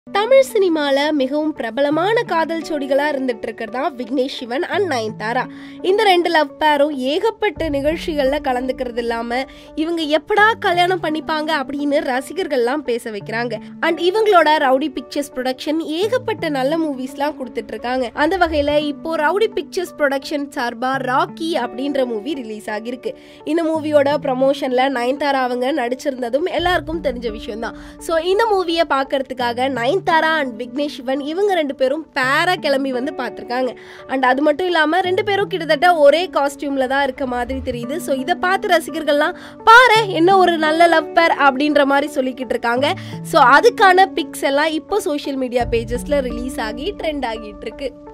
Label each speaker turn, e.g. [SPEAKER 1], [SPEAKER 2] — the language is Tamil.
[SPEAKER 1] தமிழ் சினிமால மிகவும் பிரபலமான காதல் ஜோடிகளா இருந்துட்டு இருக்கிறதா விக்னேஷ் சிவன் அண்ட் நயன்தாரா இந்த ரெண்டு லவ் பேரும் ஏகப்பட்ட நிகழ்ச்சிகள்ல கலந்துக்கிறது இல்லாம இவங்க எப்படா கல்யாணம் பண்ணிப்பாங்க அப்படின்னு ரசிகர்கள்லாம் பேச வைக்கிறாங்க அண்ட் இவங்களோட ரவுடி பிக்சர்ஸ் ப்ரொடக்ஷன் ஏகப்பட்ட நல்ல மூவிஸ்லாம் கொடுத்துட்டு இருக்காங்க அந்த வகையில இப்போ ரவுடி பிக்சர்ஸ் ப்ரொடக்ஷன் சார்பா ராக்கி அப்படின்ற மூவி ரிலீஸ் ஆகிருக்கு இந்த மூவியோட ப்ரமோஷன்ல நயன்தாரா அவங்க நடிச்சிருந்ததும் எல்லாருக்கும் தெரிஞ்ச விஷயம் தான் ஸோ இந்த மூவியை பார்க்கறதுக்காக நயன்தாரா அண்ட் விக்னேஷ் சிவன் இவங்க ரெண்டு பேரும் பேரா கிளம்பி வந்து பார்த்துருக்காங்க அண்ட் அது மட்டும் இல்லாமல் ரெண்டு பேரும் கிட்டத்தட்ட ஒரே காஸ்டியூமில் தான் இருக்க மாதிரி தெரியுது ஸோ இதை பார்த்து ரசிகர்கள்லாம் பாரு என்ன ஒரு நல்ல லவ் பேர் அப்படின்ற மாதிரி சொல்லிக்கிட்டு இருக்காங்க ஸோ அதுக்கான பிக்ஸ் எல்லாம் இப்போ சோஷியல் மீடியா பேஜஸில் ரிலீஸ் ஆகி ட்ரெண்ட் ஆகிட்டு இருக்கு